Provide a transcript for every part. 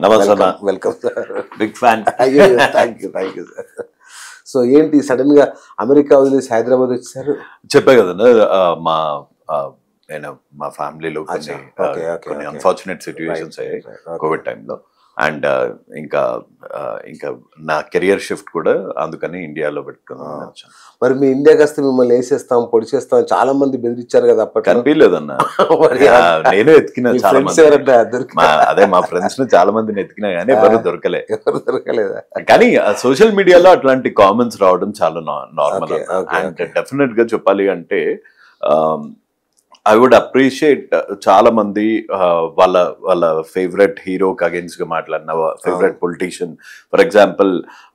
నమస్తే అన్న. Welcome sir big fan అయ్యో thank you thank you sir so ఏంటి సడన్ గా అమెరికా వదిలేసి హైదరాబాద్ వచ్చారు చెప్పే కదండి ఆ, మా ఆ, నేను మా ఫ్యామిలీలో కొన్ని అచ్చా, ఆ, okay, okay, కొన్ని okay. అన్ఫార్చునేట్ సిచ్యువేషన్స్ Right, అయ్యాయి right, okay. కోవిడ్ టైంలో అండ్ ఇంకా ఆ, ఇంకా నా కెరియర్ షిఫ్ట్ కూడా అందుకని ఇండియాలో పెట్టుకున్నాను Ah. వచ్చాను. మరి మీ ఇండియాకి వస్తే మిమ్మల్ని వేసేస్తాం పొడి చేస్తాం చాలా మంది బెదిరించారు కదా అప్పట్లో కనిపించలేదన్న మరి ఆ, నేను ఎత్తికిన మీ చాలా friends మంది ఎవరంటే దొరికి మా అదే మా ఫ్రెండ్స్ ని చాలా మందిని ఎత్తికినా కానీ ఎవరు దొరకలే ఎవరు దొరకలేదా కానీ సోషల్ మీడియాలో అట్లాంటి కామెంట్స్ రావడం చాలా normal Okay, okay, and definite గా చెప్పాలి అంటే ఐ వుడ్ అప్రిషియేట్ చాలా మంది uh, వాళ్ళ వాళ్ళ ఫేవరెట్ హీరోకి అగేన్స్ట్ గా మాట్లాడిన ఫేవరెట్ పొలిటీషియన్ ఫర్ ఎగ్జాంపుల్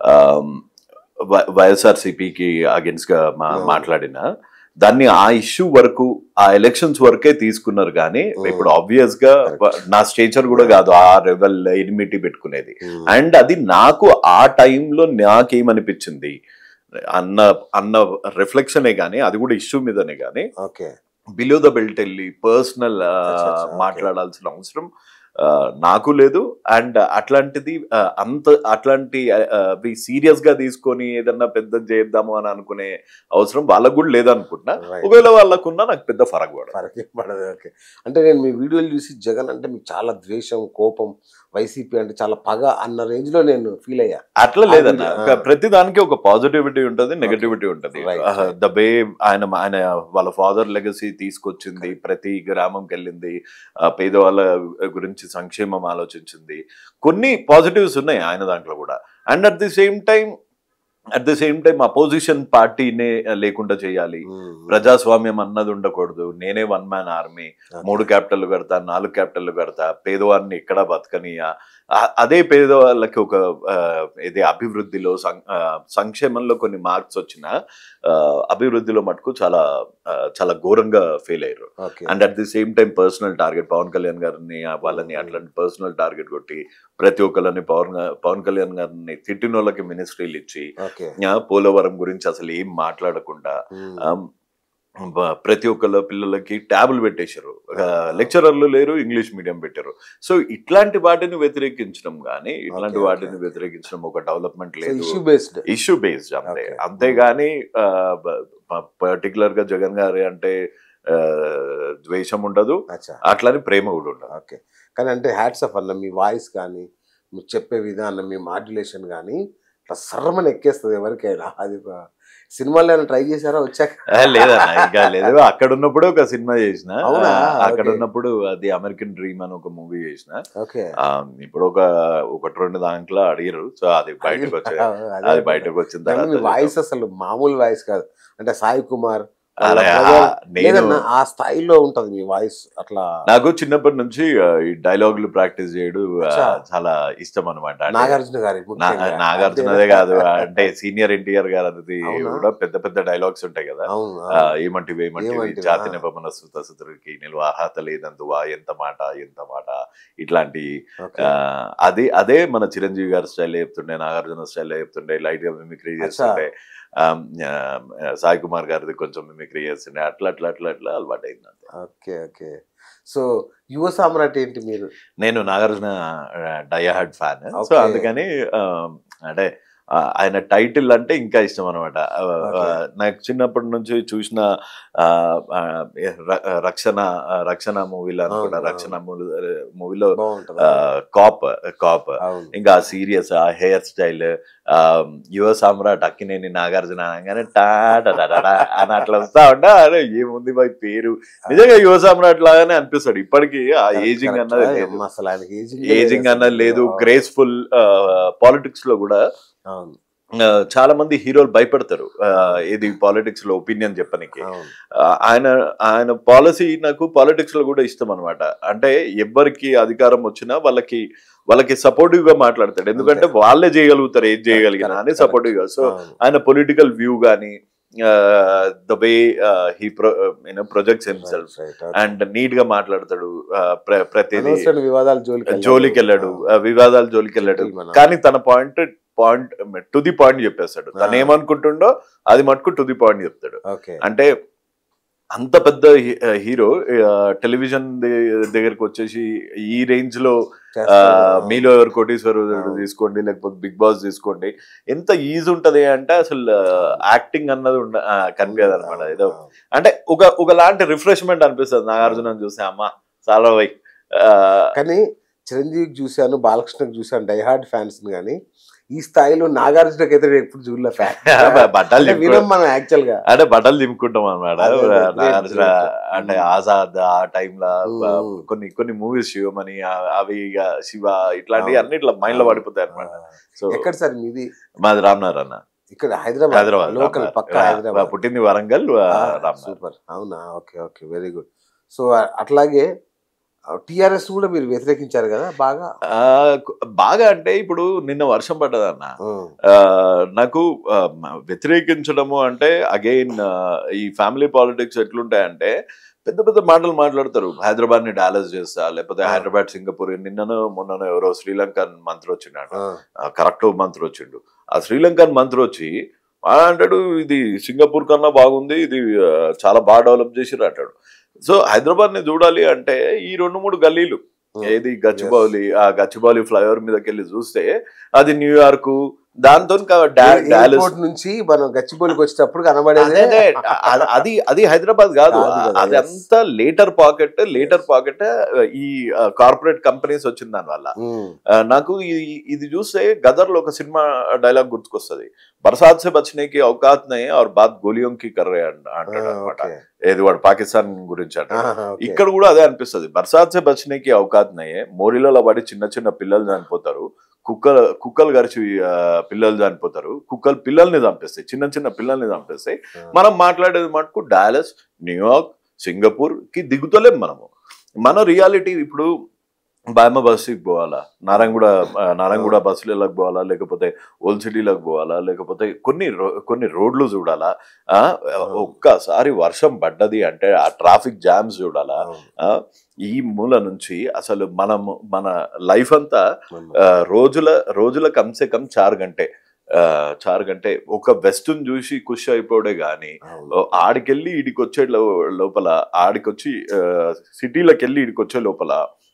వైఎస్ఆర్సిపికి అగేన్స్ట్ గా మా- Yeah. మాట్లాడిన దాన్ని ఆ ఇష్యూ వరకు ఆ ఎలక్షన్స్ వరకే తీసుకున్నారు కానీ Mm. ఇప్పుడు ఆబ్వియస్ గా Correct. నా స్టేచర్ కూడా కాదు ఆ రెవెల్ ఎనిమిటీ పెట్టుకునేది అండ్ అది నాకు ఆ టైంలో నాకేమనిపించింది అన్న అన్న రిఫ్లెక్షనే కానీ అది కూడా ఇష్యూ మీదనే కానీ ఓకే బిలో ద బెల్ట్ వెళ్ళి పర్సనల్ అచ్చా, అచ్చా, okay. మాట్లాడాల్సిన అవసరం ఆ, నాకు లేదు అండ్ అట్లాంటిది ఆ, అంత అట్లాంటి సీరియస్ గా తీసుకొని ఏదన్నా పెద్ద చేద్దాము అని అనుకునే అవసరం వాళ్ళకు కూడా లేదనుకుంటున్నా Right. ఒకవేళ వాళ్ళకున్నా నాకు పెద్ద ఫరక్ పడదు ఫరక్ ఏం పడదు ఓకే అంటే నేను మీ వీడియోలు చూసి జగన్ అంటే మీకు చాలా ద్వేషం కోపం వైసీపీ అంటే చాలా పగ అన్న రేంజ్ లో నేను ఫీల్ అయ్యా అట్లా లేదన్న ఆ. ఒక ప్రతి దానికి ఒక పాజిటివిటీ ఉంటది నెగటివిటీ ఉంటది Right, right. ద వే ఆయన ఆయన వాళ్ళ ఫాదర్ లెగసీ తీసుకొచ్చింది ప్రతి గ్రామంకి వెళ్ళింది ఆ, పేదవాళ్ళ గురించి సంక్షేమం ఆలోచించింది కొన్ని పాజిటివ్స్ ఉన్నాయి ఆయన దాంట్లో కూడా and at the same time at the same time opposition పార్టీనే లేకుండా చేయాలి ప్రజాస్వామ్యం అన్నది ఉండకూడదు నేనే వన్ మ్యాన్ ఆర్మీ మూడు క్యాపిటల్ కడతా నాలుగు క్యాపిటల్ కడతా పేదవాడిని ఎక్కడా బతకనియా ఆ- అదే పేదవాళ్ళకి ఒక ఆ, ఇది అభివృద్ధిలో సం- ఆ, సంక్షేమంలో కొన్ని మార్క్స్ వచ్చిన అభివృద్ధిలో మటుకు చాలా ఆ, చాలా ఘోరంగా ఫెయిల్ అయ్యారు okay and at the same time personal target Pawan Kalyan గారిని ఆ వాళ్ళని Mm. అట్లాంటి పర్సనల్ టార్గెట్ కొట్టి ప్రతి ఒక్కరిని పవన్ గా- పవన్ కళ్యాణ్ గారిని తిట్టిన వాళ్ళకి మినిస్ట్రీలు ఇచ్చి ఓకే ఆ, పోలవరం గురించి అసలు ఏం మాట్లాడకుండా ఆమ్, బ- ప్రతి ఒక్కళ్ళ పిల్లలకి ట్యాబులు పెట్టేశారు లెక్చరర్లు లేరు ఇంగ్లీష్ మీడియం పెట్టారు సో ఇట్లాంటి వాటిని వ్యతిరేకించడం కానీ ఇట్లాంటి Okay, okay, వాటిని okay. వ్యతిరేకించడం ఒక డెవలప్మెంట్ లేదు ఇష్యూ బేస్డ్ ఇష్యూ బేస్డ్ అంతే Okay. అంతేగాని పర్టికులర్ గా జగన్ గారి అంటే ఆ, ద్వేషం ఉండదు అచ్చా అట్లానే ప్రేమ కూడా ఉండదు ఓకే కానీ అంటే హ్యాట్స్ ఆఫ్ అన్న మీ వాయిస్ కానీ మీరు చెప్పే విధానం మీ మాడ్యులేషన్ కానీ ఇట్లా సర్రమని ఎక్కేస్తుంది ఎవరికైనా అది ఒక సినిమాలో ఏమైనా ట్రై చేశారా వచ్చాక ఆ, లేదన్న ఇంకా లేదు అక్కడ ఉన్నప్పుడు ఒక సినిమా చేసిన అవునా? ఆ, అక్కడ Okay. ఉన్నప్పుడు అది అమెరికన్ డ్రీమ్ అని ఒక మూవీ చేసిన ఓకే ఆ, ఇప్పుడు ఒక ఒకటి రెండు దాంట్లో అడిగారు సో అది బయటకు వచ్చే అదే అది బయటకు వచ్చిన కానీ మీ తర్వాత వాయిస్ అసలు మామూలు వాయిస్ కాదు అంటే సాయి కుమార్ అలా, వాళ్ళ ఆ, brother- నేను లేదన్నా ఆ స్థాయిలో ఉంటది మీ వాయిస్ అట్లా నాకు చిన్నప్పటి నుంచి ఆ, ఈ డైలాగులు ప్రాక్టీస్ చేయడం ఆ, అచ్చా. చాలా ఇష్టం అనమాట నాగార్జున గారి నా- ముఖ్యంగా. నాగార్జునదే అంతేనా? కాదు అంటే సీనియర్ ఎన్టీఆర్ గారు అది అవునా? కూడా పెద్ద పెద్ద డైలాగ్స్ ఉంటాయి కదా అవును ఆ, అవును. ఏమంటివి ఏమంటివి ఏమంటివి, జాతి ఆ. నిపమన సుతసుతుడికి నిల్వ అర్హత లేనందువా ఎంత మాట ఎంత మాట ఇట్లాంటి ఓకే. ఆ, అది అదే మన చిరంజీవి గారి స్టైల్ చెప్తుండే నాగార్జున స్టైల్ చెప్తుండే లైట్ గా మిమిక్రీ చేస్తుండే ఆమ్, ఆ, సాయి కుమార్ గారిది కొంచెం మిమిక్రీ చేస్తుండే అట్లా అట్లా అట్లా అట్లా అలవాటు అయింది అంతే ఓకే ఓకే సో యువ సామ్రాట్ ఏంటి మీరు నేను Nagarjuna diehard fan so Okay. అందుకని ఆ, అంటే ఆ, ఆయన టైటిల్ అంటే ఇంకా ఇష్టం అనమాట Okay. నాకు చిన్నప్పటి నుంచి చూసిన ఆ, ఆ, ర- రక్షణ ఆ, రక్షణ మూవీలో అనుకుంటా అవును, రక్షణ మూవీలో బాగుంటుంది కాప్ కాప్ అవును ఇంకా సీరియస్ ఆ హెయిర్ స్టైల్ యువ సామ్రాట్ అక్కినేని నాగార్జున అనగానే టా టా టా టా టా అని అట్లా వస్తా ఉంటే అరే ఏముంది బాయ్ పేరు నిజంగా యువ సామ్రాట్ లాగానే అనిపిస్తాడు ఇప్పటికీ ఆ Correct, ఏజింగ్ correct. అన్నది అదే, లేదు అసలు ఆయనకి ఏజింగ్ ఏజింగ్ అన్నది లేదు అవును. గ్రేస్ఫుల్ పాలిటిక్స్ లో కూడా అవును ఆ, చాలా మంది హీరోలు భయపడతారు ఆ, ఇది పాలిటిక్స్ లో ఒపీనియన్ చెప్పనికి అవును ఆ, ఆయన ఆయన పాలసీ నాకు పాలిటిక్స్ లో కూడా ఇష్టం అనమాట అంటే ఎవ్వరికి అధికారం వచ్చినా వాళ్ళకి వాళ్ళకి సపోర్టివ్ గా మాట్లాడతాడు ఎందుకంటే వాళ్ళే చేయగలుగుతారు ఏది చేయగలిగినా అని Correct, సపోర్టివ్ గా సో అవును. ఆయన పొలిటికల్ వ్యూ గానీ the way he projects himself Right, right, okay. And neat గా మాట్లాడతాడు ఆ, ప్ర- ప్రతిదీ అనవసరమైన వివాదాలు జోలికి వెళ్ళాడు. జోలికి వెళ్ళాడు అవును. ఆ, వివాదాలు జోలికి వెళ్ళాడు Gentleman. కానీ తన point point to the point చెప్పేస్తాడు తను ఆ. ఏమనుకుంటుండో అది మటుకు టు ది పాయింట్ చెప్తాడు ఓకే అంటే అంత పెద్ద హీ- హీరో ఆ, టెలివిజన్ ది- దగ్గరికి వచ్చేసి ఈ రేంజ్ లో ఆ, చేస్తాడు. మీలో ఎవరు కోటీశ్వరు అవును. తీసుకోండి లేకపోతే బిగ్ బాస్ తీసుకోండి ఎంత ఈజీ ఉంటది అంటే అసలు యాక్టింగ్ అన్నది ఉండ కనిపించదు అనమాట ఏదో అంటే ఒక ఒకలాంటి రిఫ్రెష్మెంట్ అనిపిస్తుంది నాగార్జున చూస్తే అమ్మ చాలా వై కానీ చిరంజీవికి చూశాను బాలకృష్ణకి చూశాను డైహార్డ్ ఫ్యాన్స్ కానీ ఈ స్థాయిలో నాగార్జునకి అయితే నేను ఎప్పుడు చూడలే ఫ్యాన్ బట్టలు వినం దింపుకో- మనం యాక్చువల్ గా అంటే బట్టలు దింపుకుంటాం అనమాట అదే, అదే, great, నాగార్జున great. అంటే Mm. ఆజాద్ ఆ టైంలో Mm. కొన్ని కొన్ని మూవీస్ శివమని ఆ- అవి ఇక శివ ఇట్లాంటివి అవును. అన్ని ఇట్లా మైండ్ లో పడిపోతాయి అనమాట సో ఎక్కడ సార్ మీది మాది రామ్నగర్ అన్న ఇక్కడ హైదరాబాద్ హైదరాబాద్ లోకల్ రామ్నగర్. పక్క రా- హైదరాబాద్ పుట్టింది వరంగల్ ఆ, రామ్నగర్ సూపర్ అవునా okay okay very good so అట్లాగే టిఆర్ఎస్ కూడా మీరు వ్యతిరేకించారు కదా బాగా ఆ, బాగా అంటే ఇప్పుడు నిన్న వర్షం పడ్డదన్న ఉమ్, ఆ, నాకు ఆ, మ- వ్యతిరేకించడము అంటే అగైన్ ఈ ఫ్యామిలీ పాలిటిక్స్ ఎట్లుంటాయంటే పెద్ద పెద్ద మాటలు మాట్లాడతారు హైదరాబాద్ ని డాలస్ చేస్తా లేకపోతే ఆ. హైదరాబాద్ సింగపూర్ నిన్నను మొన్న ఎవరో శ్రీలంకన్ మంత్రి వచ్చిండు ఆ, కరెక్ట్ మంత్రి వచ్చిండు ఆ శ్రీలంకన్ మంత్రి వచ్చి "ఆ" అంటాడు ఇది సింగపూర్ కన్నా బాగుంది ఇది ఆ, చాలా బాగా డెవలప్ చేసిర్రు అంటాడు సో హైదరాబాద్ ని చూడాలి అంటే ఈ రెండు మూడు గల్లీలు ఉమ్, ఏది గచ్చిబౌలి ఆ గచ్చిబౌలి ఫ్లైఓవర్ మీదకి వెళ్ళి చూస్తే అది న్యూయార్క్ దాంతో ఎయిర్పోర్ట్ నుంచి మనం గచ్చిబౌలికి వచ్చేటప్పుడు కనబడేది అది అది హైదరాబాద్ కాదు కాదు కదా, అది yes. అంతా లేటర్ పాకెట్ లేటర్ పాకెట్ ఈ కార్పొరేట్ కంపెనీస్ వచ్చింది దాని వల్ల ఆ, నాకు ఇది ఇది చూస్తే గదర్లో ఒక సినిమా డైలాగ్ గుర్తుకొస్తుంది బర్సాత్ సే బచ్నేకి ఔకాత్ నే और बात गोलियों की कर रहे అంట- అంటాడు అనమాట ఏది వాడు పాకిస్తాన్ గురించి అంటాడు ఇక్కడ కూడా అదే అనిపిస్తుంది బర్సాత్ సే బచ్నేకి ఔకాత్ నయ్యే మోరీలలో పడి చిన్న చిన్న పిల్లలు చనిపోతారు కుక్కలు కుక్కలు గరిచి ఆ, పిల్లలు చనిపోతారు కుక్కలు పిల్లల్ని చంపేస్తాయి చిన్న చిన్న పిల్లల్ని చంపేస్తాయి మనం మాట్లాడేది మటుకు డాలస్ న్యూయార్క్ సింగపూర్ కి దిగుతలేం మనము మన రియాలిటీ ఇప్పుడు బాయమ్మ బస్సుకి పోవాలా నారాయణగూడ ఆ, నారాయణగూడ బస్సులకు పోవాలా లేకపోతే ఓల్డ్ సిటీలకు పోవాలా లేకపోతే కొన్ని రో- కొన్ని రోడ్లు చూడాలా ఆ, ఒక్కసారి వర్షం పడ్డది అంటే ఆ ట్రాఫిక్ జామ్స్ చూడాలా ఆ, ఈ మూల నుంచి అసలు మనము మన లైఫ్ అంతా ఆ, రోజుల రోజుల కమ్సే కమ్ చార్ గంటే ఆ, చార్ గంటే ఒక వెస్ట్ చూసి ఖుషి అయిపోవడే గాని ఓ, ఆడికెళ్ళి ఈడికి వచ్చే లో- లోపల ఆడికొచ్చి ఆ, సిటీలకు వెళ్ళి ఈడికి వచ్చే లోపల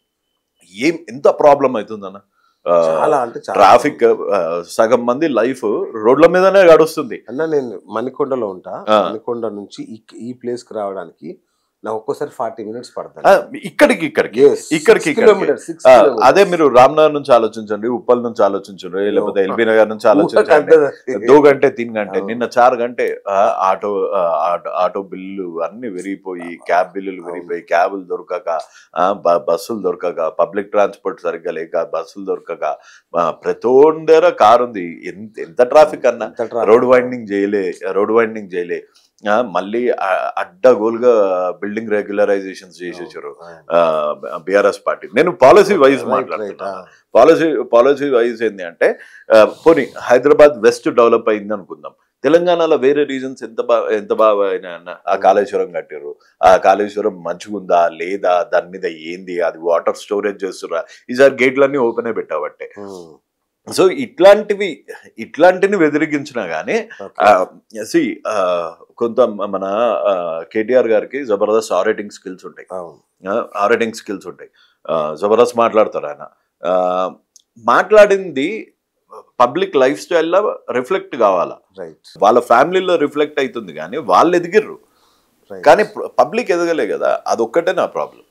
ఏం ఎంత ప్రాబ్లం అవుతుందన్న ఆ, చాలా అంటే చాలా ట్రాఫిక్ ఆ, సగం మంది లైఫ్ రోడ్ల మీదనే గడుస్తుంది అన్న నేను మణికొండలో ఉంటా ఆ. మణికొండ నుంచి ఈ- ఈ ప్లేస్ కి రావడానికి నాకు ఒక్కోసారి ఫార్టీ మినిట్స్ ఆ, పడుతుంది ఇక్కడికి ఇక్కడికి Yes, ఇక్కడికి six ఇక్కడికి. kilometers, six ఆ, kilometers. అదే మీరు రామ్నగర్ నుంచి ఆలోచించండి ఉప్పల్ నుంచి ఆలోచించండి లేకపోతే ఎల్బీ నగర్ నుంచి ఆలోచించండి ఊహకంటే దో గంటే తిన్ గంటే అవును. నిన్న చార్ గంటే ఆ, ఆటో ఆ, ఆటో- ఆటో బిల్లు అన్ని విరిగిపోయి క్యాబ్ బిల్లులు విరిగిపోయి క్యాబులు దొరకక ఆ, బ- బస్సులు దొరకక పబ్లిక్ ట్రాన్స్పోర్ట్ సరిగ్గా లేక బస్సులు దొరకక ఆ, ప్రతోందర కారు ఉంది ఎంత ఎంత ట్రాఫిక్ అన్న ఎంత traffic. రోడ్ వైండింగ్ చేయలే రోడ్ వైండింగ్ చేయలే ఆ, మళ్ళీ ఆ- అడ్డగోలుగా బిల్డింగ్ రెగ్యులరైజేషన్స్ చేసేసారు అవును. బిఆర్ఎస్ పార్టీ నేను పాలసీ వైజ్ Right, మాట్లాడుతున్నాను right, పాలసీ పాలసీ వైజ్ ఏంటి అంటే ఆ, పోనీ హైదరాబాద్ వెస్ట్ డెవలప్ అయింది అనుకుందాం తెలంగాణలో వేరే రీజన్స్ ఎంత బాగా ఎంత బాగా అయినా అన్న ఆ కాళేశ్వరం కట్టారు ఆ కాళేశ్వరం మంచిగుందా లేదా దాని మీద ఏంది అది వాటర్ స్టోరేజ్ చేస్తురా ఈసారి గేట్లన్నీ ఓపెన్ అయి పెట్టాబట్టే ఉమ్, సో ఇట్లాంటివి ఇట్లాంటిని వ్యతిరేకించినా గానీ okay. సి కొంత మన కేటీఆర్ గారికి జబర్దస్త్ ఆరేటింగ్ స్కిల్స్ ఉంటాయి అవును ఆరేటింగ్ స్కిల్స్ ఉంటాయి ఆ, జబర్దస్త్ మాట్లాడతారు ఆయన ఆ, మాట్లాడింది పబ్లిక్ లైఫ్ స్టైల్లో రిఫ్లెక్ట్ కావాలా రైట్ వాళ్ళ ఫ్యామిలీలో రిఫ్లెక్ట్ అవుతుంది కానీ వాళ్ళు ఎదిగిర్రు రైట్ కానీ పబ్లిక్ ఎదగలే కదా అదొక్కటే నా ప్రాబ్లం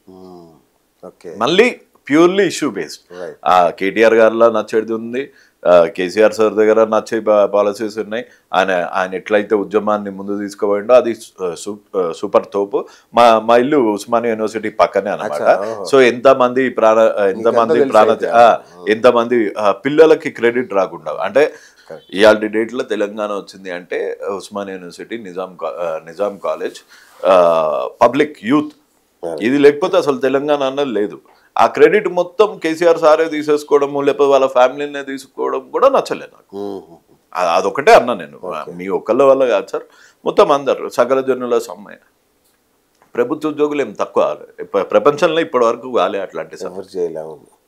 ఓకే మళ్ళీ ప్యూర్లీ ఇష్యూ బేస్డ్ రైట్ ఆ కేటీఆర్ గారిలో నచ్చేది ఉంది ఆ, కేసీఆర్ సార్ దగ్గర నచ్చే పాలసీస్ ఉన్నాయి ఆయన ఆయన ఎట్లయితే ఉద్యమాన్ని ముందు తీసుకుపోయిండో అది సు- సు- సూపర్ తోపు మా మా ఇల్లు ఉస్మానియా యూనివర్సిటీ పక్కనే అనమాట అచ్చా, ఓహో. సో ఎంత మంది ప్రాణ ఎంత మీకంతా మంది తెలుసు ప్రాణ అయితే. ఆ, ఆ. ఎంత మంది ఆ, పిల్లలకి క్రెడిట్ రాకుండా అంటే Correct. ఇవాళ డేట్ లో తెలంగాణ వచ్చింది అంటే ఉస్మానియా యూనివర్సిటీ నిజాం కా- ఆ, నిజాం కాలేజ్ పబ్లిక్ యూత్ ఇది లేకపోతే అసలు తెలంగాణ అన్నది లేదు ఆ క్రెడిట్ మొత్తం కేసీఆర్ సారే తీసేసుకోవడము లేకపోతే వాళ్ళ ఫ్యామిలీనే తీసుకోవడం కూడా నచ్చలేదు నాకు ఆ- అదొకటే అన్నా నేను మీ ఒక్కళ్ళ వల్ల కాదు సార్ మొత్తం అందరు సకల జనుల సమ్మె ప్రభుత్వ ఉద్యోగులు ఏం తక్కువ ప్ర- ప్రపంచంలో ఇప్పటి వరకు కాలే అట్లాంటి సమ్మె ఎవరు చేయలేము